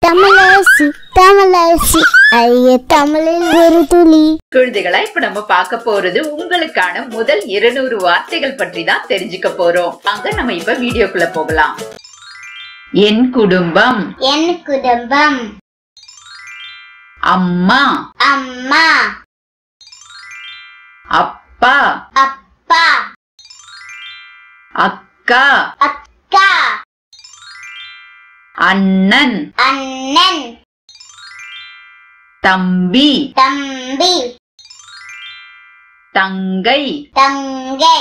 தமிழரசி தமிழரசி ஐய தமிழில் ஒரு துளி குழந்தைகளா இப்ப நம்ம பார்க்க போறது உங்களுக்கான முதல் இருநூறு வார்த்தைகள் பற்றி தான் தெரிஞ்சுக்க போறோம் அங்க நம்ம இப்ப வீடியோக்குள்ள போகலாம் என் குடும்பம் என் குடும்பம் அம்மா அம்மா அப்பா அப்பா அக்கா அக்கா அண்ணன் அண்ணன் தம்பி தம்பி தங்கை தங்கை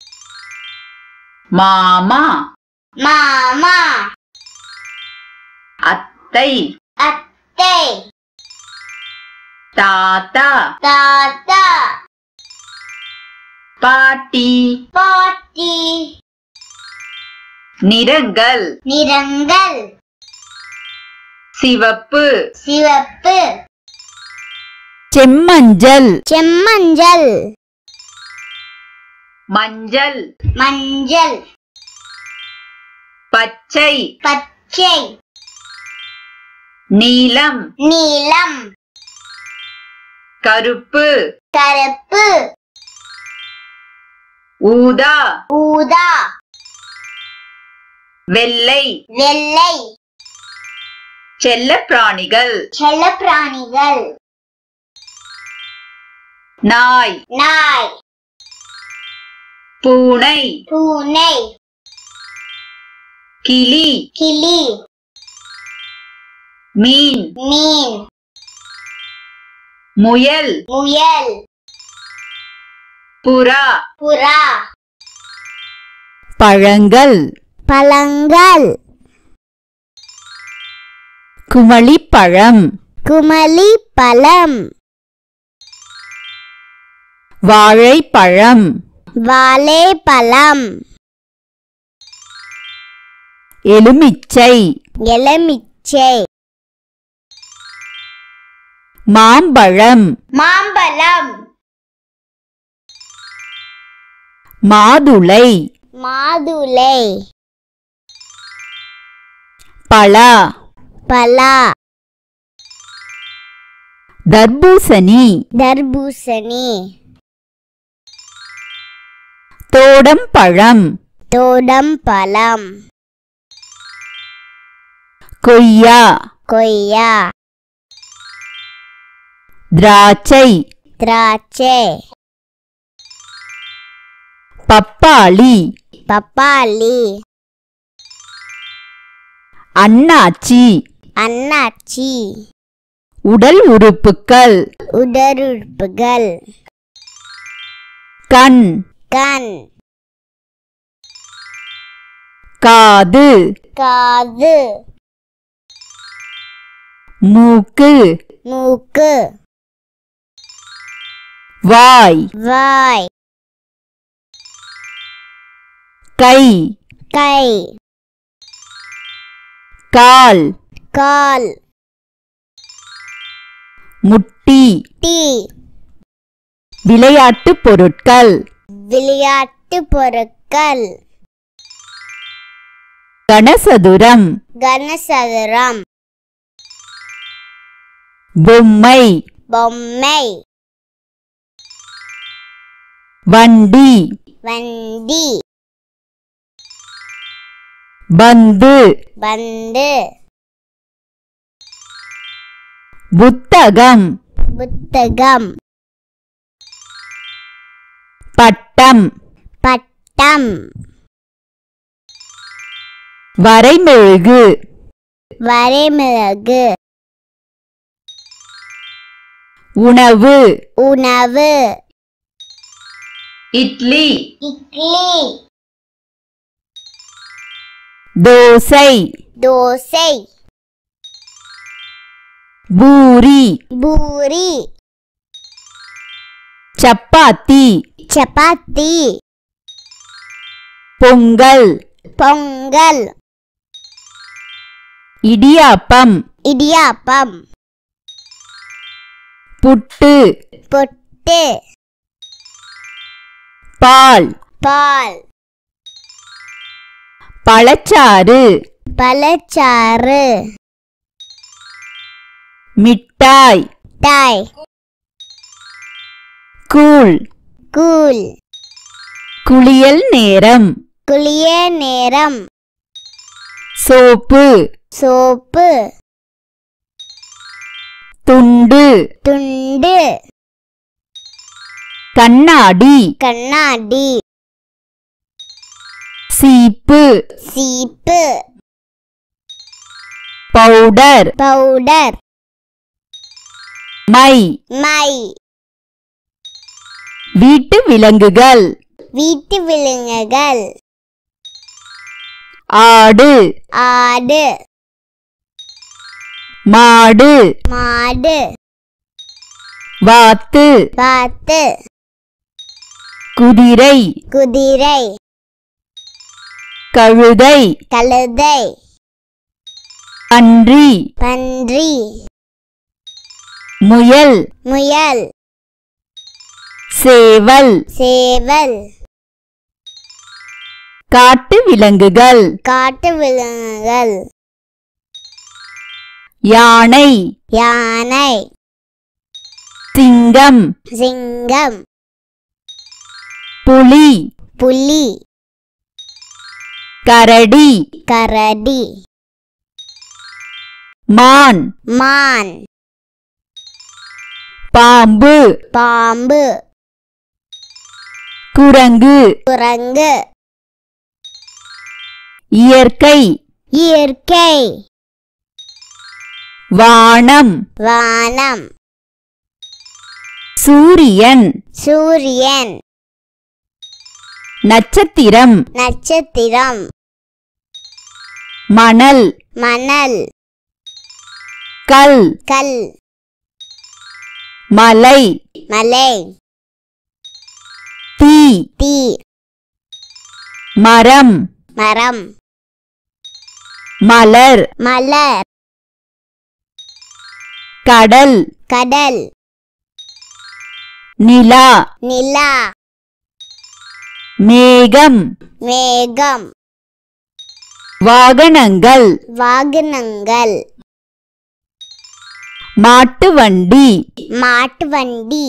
மாமா மாமா அத்தை அத்தை தாத்தா தாத்தா பாட்டி பாட்டி நிறங்கள் நிறங்கள் சிவப்பு சிவப்பு செம்மஞ்சள் செம்மஞ்சள் மஞ்சள் மஞ்சள் பச்சை பச்சை நீலம் நீலம் கருப்பு கருப்பு ஊதா ஊதா வெள்ளை வெள்ளை செல்ல பிராணிகள் செல்லப்பிராணிகள் நாய் நாய் பூனை பூனை கிளி கிளி மீன் மீன் முயல் முயல் புறா புறா பழங்கள் பழங்கள் குமளிப்பழம் குமளி பழம் வாழைப்பழம் வாழைப்பழம் எலுமிச்சை எலுமிச்சை மாம்பழம் மாம்பழம் மாதுளை மாதுளை பலா பலா தர்பூசணி தர்பூசணி தோடம்பழம் தோடம் பழம் கொய்யா கொய்யா திராட்சை திராட்சை பப்பாளி பப்பாளி அன்னாச்சி அன்னாச்சி உடல் உறுப்புக்கள் உடலுறுப்புகள் கண் கண் காது காது மூக்கு மூக்கு வாய் வாய் கை கை கால் கால் முட்டி டீ விளையாட்டு பொருட்கள் விளையாட்டு பொருட்கள் கனசதுரம் கனசதுரம் பொம்மை பொம்மை வண்டி வண்டி பந்து பந்து புத்தகம் புத்தகம் பட்டம் பட்டம் வரைமெழுகு வரைமிளகு உணவு உணவு இட்லி இட்லி தோசை தோசை பூரி பூரி சப்பாத்தி சப்பாத்தி பொங்கல் பொங்கல் இடியாப்பம் இடியாப்பம் புட்டு பொட்டு பால் பால் பழச்சாறு பழச்சாறு மிட்டாய் டாய் கூழ் கூல் குளியல் நேரம் குளிய நேரம் சோப்பு சோப்பு துண்டு துண்டு கண்ணாடி கண்ணாடி சீப்பு சீப்பு பவுடர் பவுடர் மை மை வீட்டு விலங்குகள் வீட்டு விலங்குகள் ஆடு ஆடு மாடு மாடு வாத்து வாத்து குதிரை குதிரை கழுதை கழுதை அன்றி பன்றி முயல் முயல் சேவல் சேவல் காட்டு விலங்குகள் காட்டு விலங்குகள் யானை யானை சிங்கம் சிங்கம் புலி புலி கரடி கரடி மான் மான் பாம்பு பாம்பு குரங்கு குரங்கு இயற்கை இயற்கை வானம் வானம் சூரியன் சூரியன் நட்சத்திரம் நட்சத்திரம் மணல் மணல் கல் கல் மலை மலை தீ தீ மரம் மரம் மலர் மலர் கடல் கடல் நிலா நிலா மேகம் மேகம் வாகனங்கள் வாகனங்கள் மாட்டு வண்டி மாட்டு வண்டி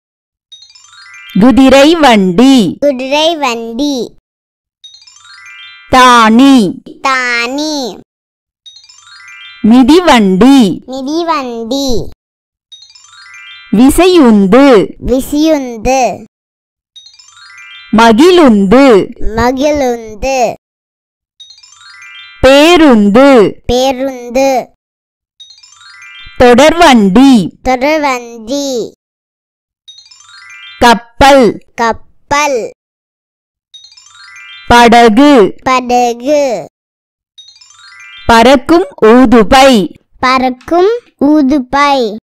குதிரை வண்டி குதிரை வண்டி தானி தானி மிதிவண்டி மிதிவண்டி விசையுந்து விசியுந்து மகிழுந்து மகிழுந்து பேருந்து பேருந்து தொடர்வண்டி தொடர்வண்டி கப்பல் கப்பல் படகு படகு பறக்கும் ஊதுபை பறக்கும் ஊதுபை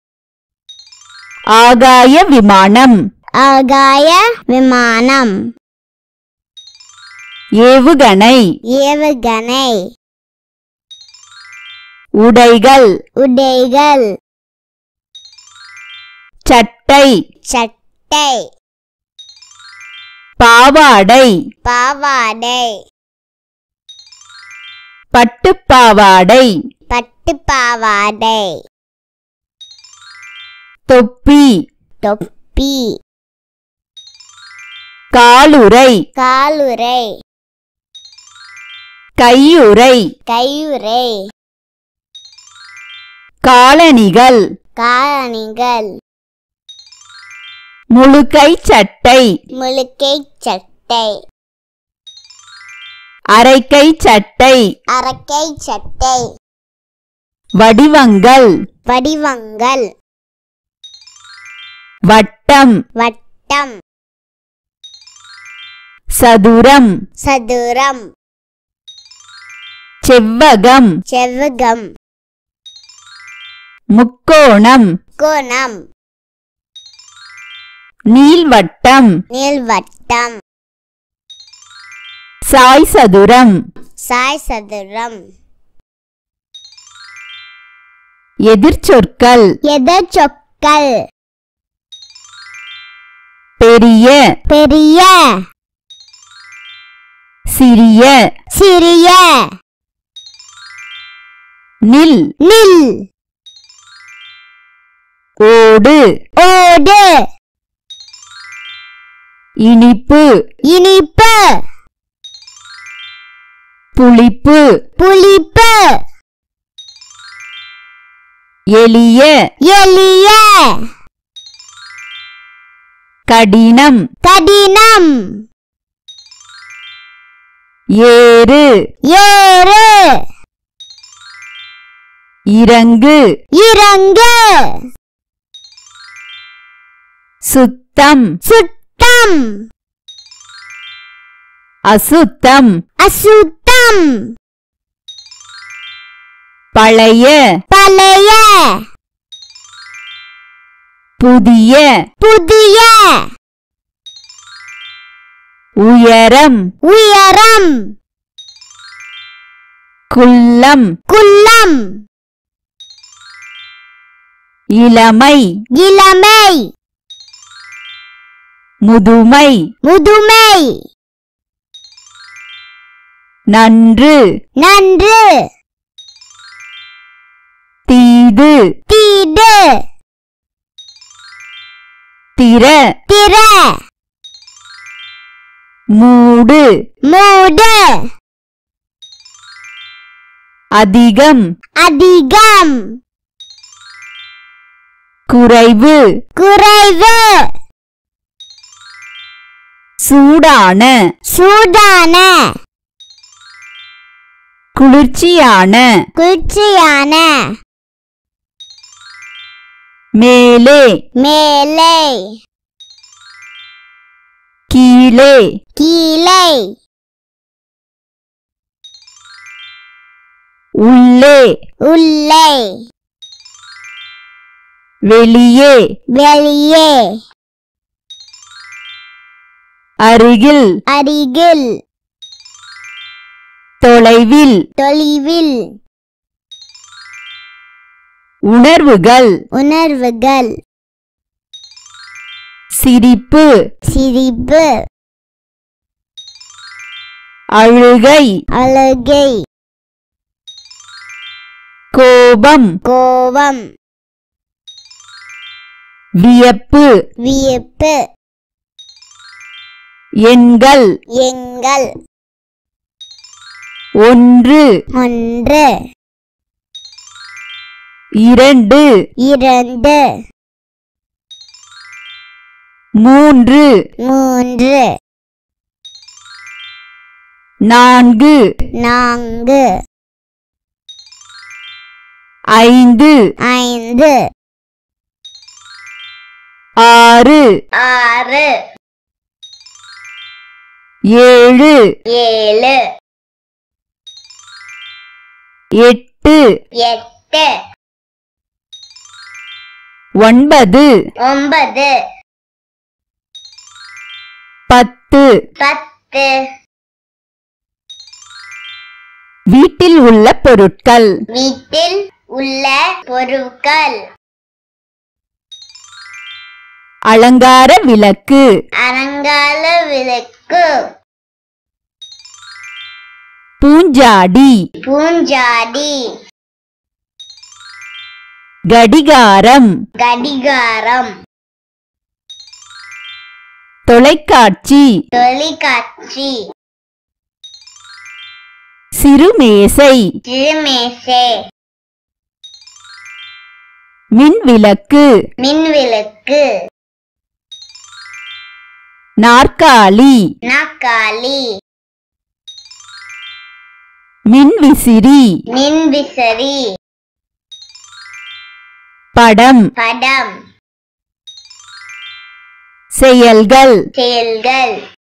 ஆகாய விமானம் ஆகாய விமானம் ஏவுகணை ஏவுகணை உடைகள் உடைகள் சட்டை சட்டை பாவாடை பாவாடை பட்டுப்பாவாடை பட்டு பாவாடை தொப்பி தொப்பி காலுறை காலுறை கையுறை கையுறை காலணிகள் காலணிகள் முழுக்கை சட்டை முழுக்கை சட்டை அரைக்கை சட்டை அரக்கை சட்டை வடிவங்கள் வடிவங்கள் வட்டம் வட்டம் சதுரம் சதுரம் செவ்வகம் செவ்வகம் முக்கோணம் கோணம் நீள்வட்டம் நீள்வட்டம் சாய் சதுரம் சாய் சதுரம் எதிர்ச்சொற்கள் எதிர்ச்சொற்கள் பெரிய பெரிய சிறிய சிறிய நில் நில் ஓடு ஓடு இனிப்பு இனிப்பு புளிப்பு புளிப்பு எளிய எளிய கடினம் கடினம் ஏறு ஏறு இறங்கு இறங்கு சுத்தம் சுத்தம் அசுத்தம் அசுத்தம் பழைய பழைய புதிய புதிய உயரம் உயரம் குள்ளம் குள்ளம் இளமை இளமை முதுமை முதுமை நன்று நன்று தீது தீடு திற திற மூடு மூடு அதிகம் அதிகம் குறைவு குறைவு சூடான சூடான குளிர்ச்சியான குளிர்ச்சியான மேலே மேலே கீழே கீழே உள்ளே உள்ளே வெளியே வெளியே அருகில் அருகில் தொலைவில் தொலைவில் உணர்வுகள் உணர்வுகள் சிரிப்பு சிரிப்பு அழுகை அழுகை கோபம் கோபம் வியப்பு வியப்பு எண்கள் எங்கள் ஒன்று ஒன்று இரண்டு இரண்டு மூன்று மூன்று நான்கு நான்கு ஐந்து ஐந்து ஆறு ஆறு ஏழு ஏழு எட்டு எட்டு ஒன்பது ஒன்பது பத்து பத்து வீட்டில் உள்ள பொருட்கள் வீட்டில் உள்ள பொருட்கள் அலங்கார விளக்கு அலங்கார விளக்கு பூஞ்சாடி பூஞ்சாடி கடிகாரம் கடிகாரம் தொலைக்காட்சி தொலைக்காட்சி சிறுமேசை திருமேசை மின்விளக்கு மின்விளக்கு நாற்காலி நாக்காளி மின்விசிறி மின்விசரி படம் படம் செயல்கள் செயல்கள்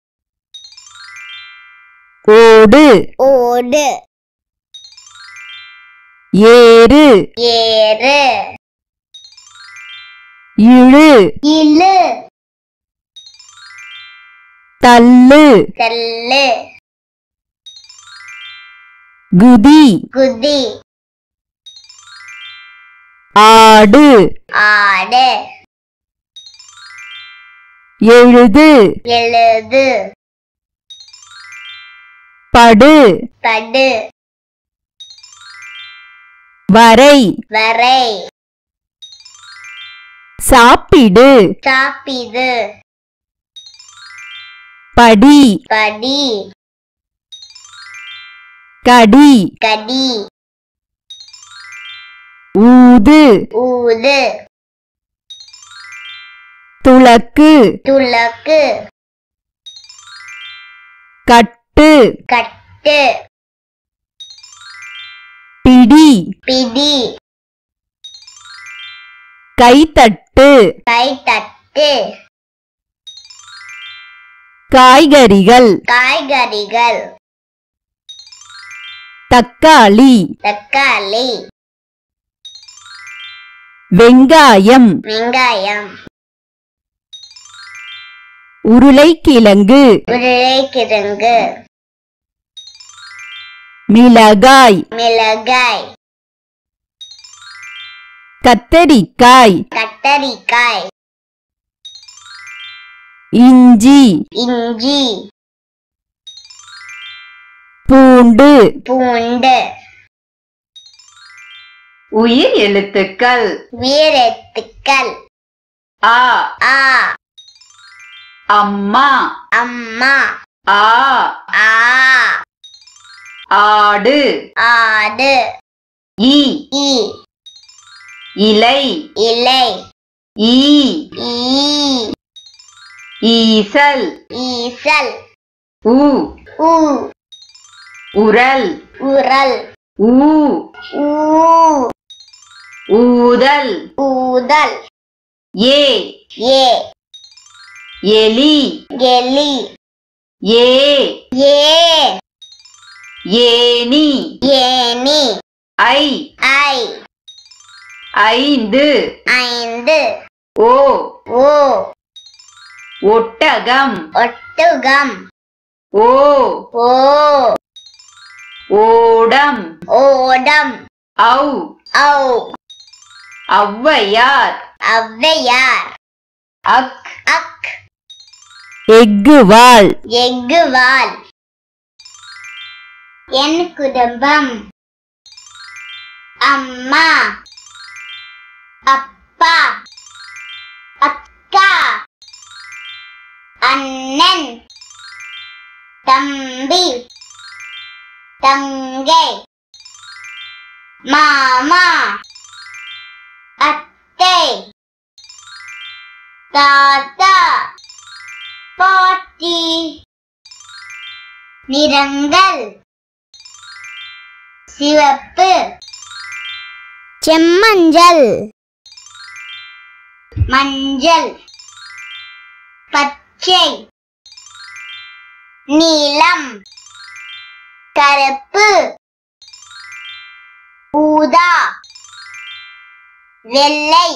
ஓடு ஓடு ஏறு ஏறு இழு இழு தள்ளு தள்ளு குதி குதி ஆடு ஆடு எழுது எழுது படு படு வரை வரை சாப்பிடு சாப்பிடு படி படி கடி கடி ஊது ஊது துளக்கு துளக்கு கட்டு கட்டு பிடி பிடி கைத்தட்டு கை தட்டு காய்கறிகள் காய்கறிகள் தக்காளி தக்காளி வெங்காயம் வெங்காயம் உருளைக்கிழங்கு உருளைக்கிழங்கு மிளகாய் மிளகாய் கத்தரிக்காய் கத்தரிக்காய் இஞ்சி இஞ்சி பூண்டு பூண்டு உயிர் எழுத்துக்கள் வீரெத்துக்கள் ஆ ஆ அம்மா அம்மா ஆ ஆ ஆடு ஆடு ஈ இ இலை இலை ஈ ஈ ஈசல் ஈசல் உ ஊ உரல் உரல் ஊ ஊ ஊதல் ஊதல் ஏ ஏ எலி எலி ஏ ஏ ஏனி ஏனி ஐ ஐ ஐந்து ஐந்து ஓ ஓ ஒட்டகம் ஒட்டுகம் ஓ ஓ ஓடம் ஓடம் ஔ ஔ ஔவையார் ஔவையார் அக் அக் எக்குவாள் எக்குவால் என் குடும்பம் அம்மா அப்பா அக்கா அண்ணன் தம்பி தங்கை மாமா அத்தை தாத்தா பாட்டி நிறங்கள் சிவப்பு செம்மஞ்சள் மஞ்சள் பச்சை நீலம் கருப்பு ஊதா வெள்ளை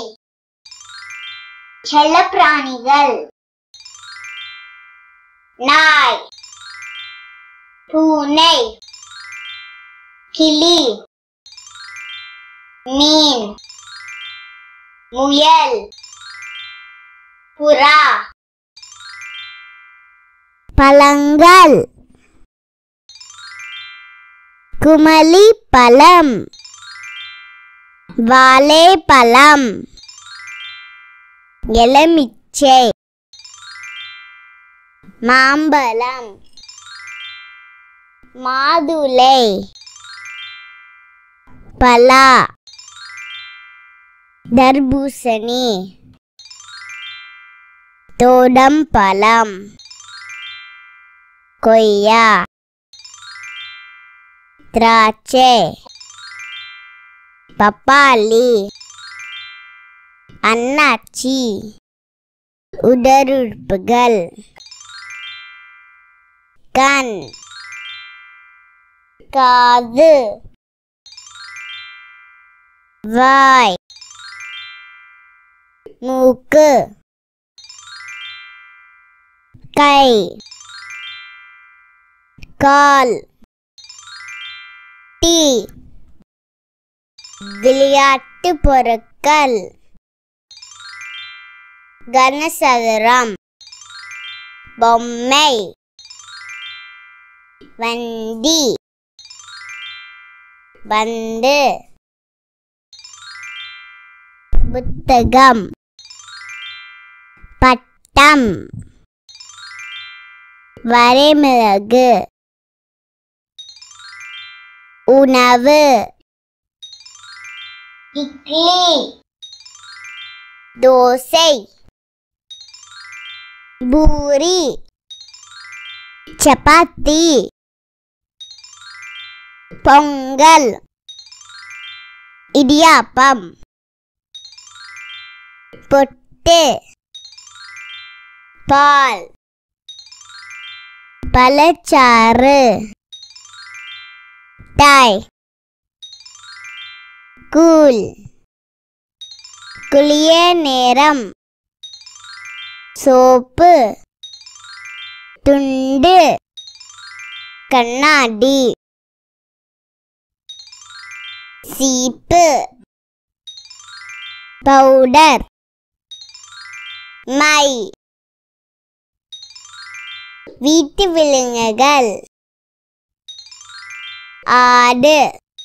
செல்லப்பிராணிகள் நாய் பூனை கிளி மீன் முயல் புறா பழங்கள் குமளி பழம் வாழைப்பழம் எலுமிச்சை மாம்பழம் மாதுளை பலா தர்பூசணி தோடம்பழம் கொய்யா திராட்சை பப்பாளி அன்னாச்சி உடலுறுப்புகள் கண் காது வாய் மூக்கு கை கால் டீ விளையாட்டு பொருட்கள் கனசதுரம் பொம்மை வண்டி பந்து புத்தகம் பட்டம் வரைமிளகு உணவு இட்லி தோசை பூரி சப்பாத்தி பொங்கல் இடியாப்பம் பொட்டு பால் பழச்சாறு டாய் கூல் குளிய நேரம் சோப்பு துண்டு கண்ணாடி சீப்பு பவுடர் மை வீட்டு விலங்குகள் ஆடு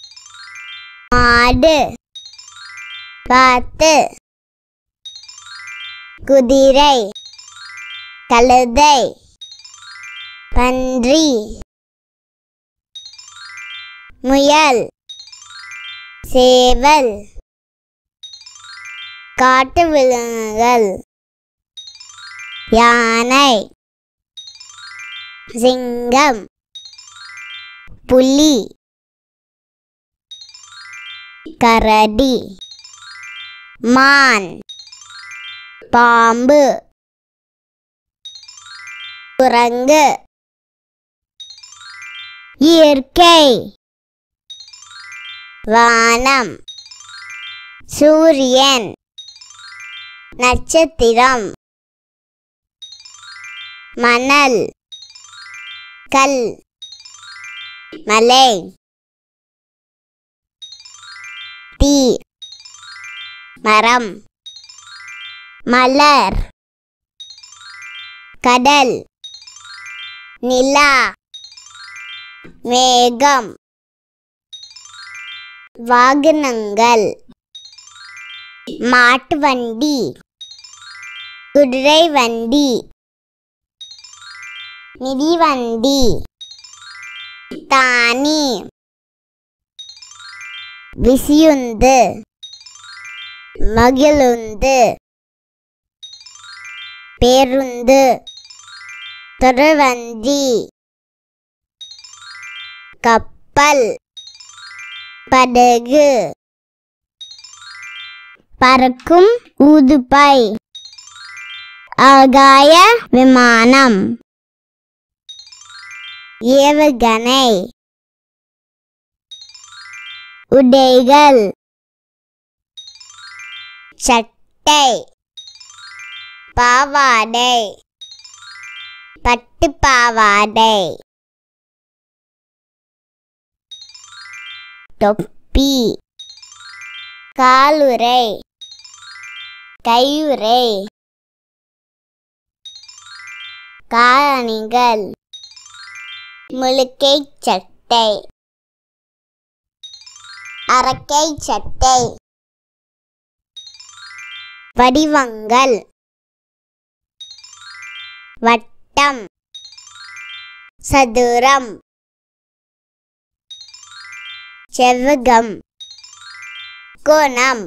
மாடு பாத்து குதிரை கழுதை பன்றி முயல் சேவல் காட்டு விலங்குகள் யானை சிங்கம் புலி கரடி மான் பாம்பு குரங்கு இயற்கை வானம் சூரியன் நட்சத்திரம் மணல் கல் மலை தீ மரம் மலர் கடல் நிலா மேகம் வாகனங்கள் மாட்டு வண்டி குதிரை வண்டி மிதிவண்டி தானி விசியுந்து மகிழுந்து பேருந்து தொடர்வண்டி கப்பல் படகு பறக்கும் ஊதுபை ஆகாய விமானம் ஏவுகணை உடைகள் சட்டை பாவாடை பட்டு பாவாடை தொப்பி காலுறை கையுறை காலணிகள் முழுக்கை சட்டை அரக்கை சட்டை வடிவங்கள் வட்டம் சதுரம் செவ்வகம் கோணம்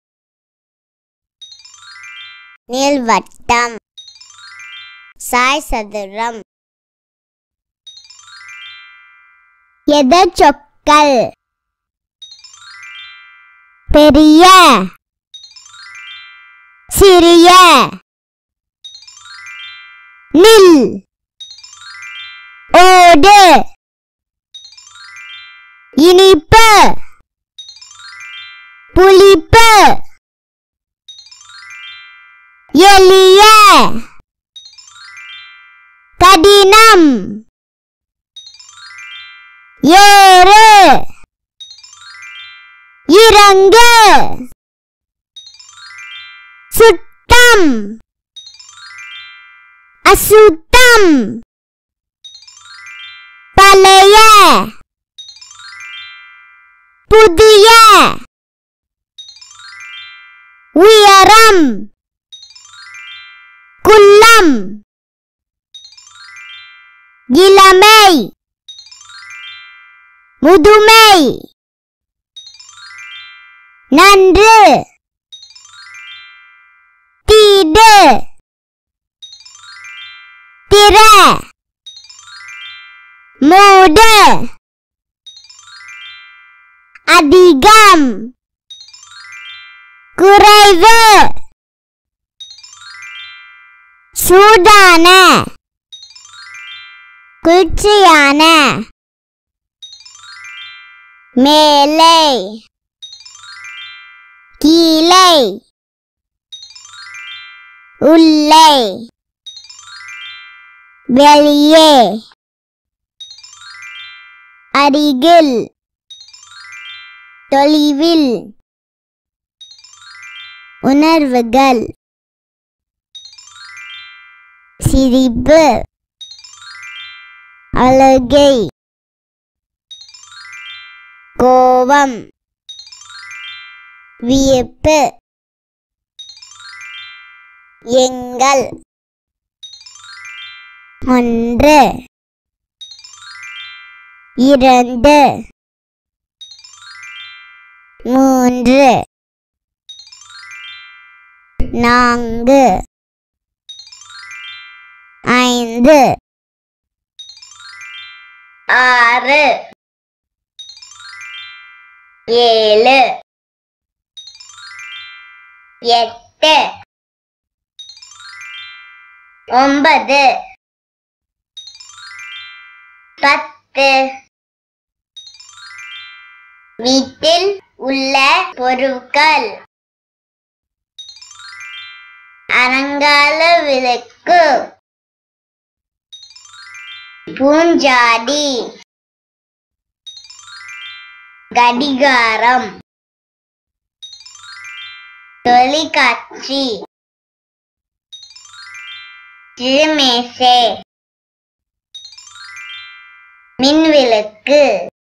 நீள்வட்டம் சாய் சதுரம் எதச்சொற்கள் பெரிய சிறிய நில் ஓடு இனிப்பு புளிப்பு எளிய கடினம் ஏறு இறங்கு சுத்தம் அசுத்தம் பழைய புதிய உயரம் குள்ளம் இளமை முதுமை நன்று தீடு திற மூடு அதிகம் குறைவு சூடான குளிர்ச்சியான மேலே கீழே உள்ளே வெளியே அருகில் தொலைவில் உணர்வுகள் சிரிப்பு அழுகை கோபம் வியப்பு எங்கள் ஒன்று இரண்டு மூன்று நான்கு ஐந்து ஆறு ஏழு எட்டு ஒன்பது பத்து வீட்டில் உள்ள பொருட்கள் அலங்கார விளக்கு பூஞ்சாடி கடிகாரம் தொலைக்காட்சி திருமேசை மின்விளக்கு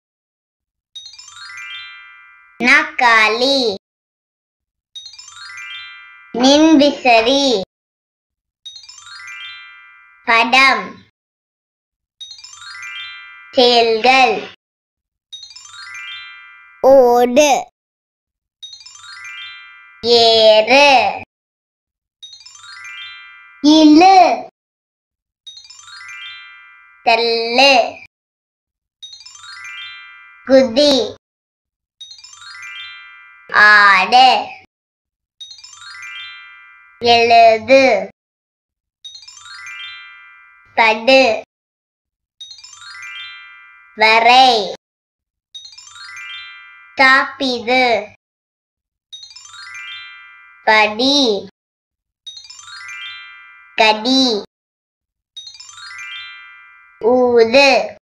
நாக்காளி மின்விசரி படம் செயல்கள் ஓடு ஏறு இழு தள்ளு குதி ஆடு எழுது படு வரை சாப்பிடு படி கடி ஊது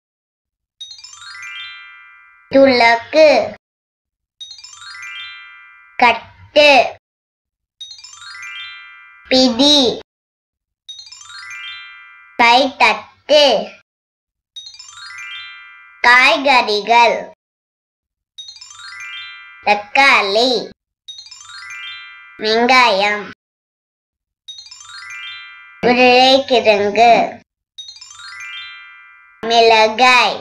துலக்கு கட்டு பிடி கைத்தட்டு காய்கறிகள் தக்காளி வெங்காயம் உருளைக்கிழங்கு மிளகாய்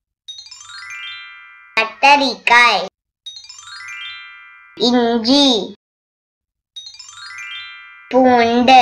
கத்தரிக்காய் இஞ்சி பூண்டு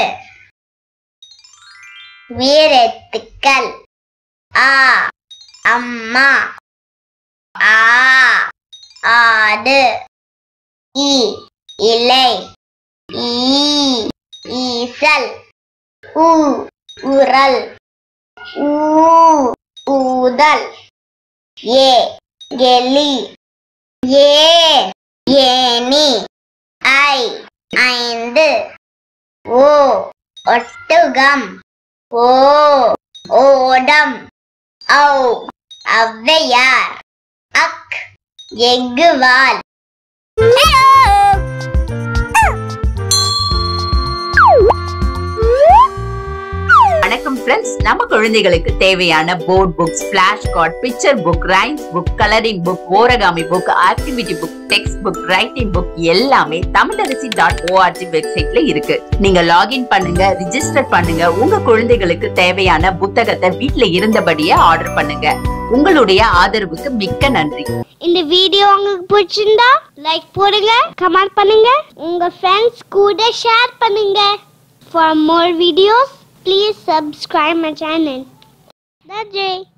வீரத்துக்கள் ஆ அம்மா ஆ ஆடு இ இலை ஈ ஈசல் உ உரல் ஊ ஊதல் ஏ எலி ஏ ஏனி ஐ ஐந்து ஓ ஒட்டுகம் ஓ ஓடம் ஔ ஔவையார் அக் எக்குவால் வணக்கம் ஃப்ரெண்ட்ஸ் நம்ம குழந்தைகளுக்கு தேவையான board books flash card picture book rhymes book colouring book origami book activity book text book writing book எல்லாமே தமிழரசி டாட் ஓஆர்ஜி வெப்சைட்ல இருக்கு நீங்க லாகின் பண்ணுங்க ரிஜிஸ்டர் பண்ணுங்க உங்க குழந்தைகளுக்கு தேவையான புத்தகத்தை வீட்ல இருந்தபடியே ஆர்டர் பண்ணுங்க உங்களுடைய ஆதரவுக்கு மிக்க நன்றி இந்த வீடியோ உங்களுக்கு பிடிச்சிருந்தா லைக் போடுங்க கமெண்ட் பண்ணுங்க உங்க ஃப்ரெண்ட்ஸ் கூட ஷேர் பண்ணுங்க for more videos please subscribe my channel நன்றி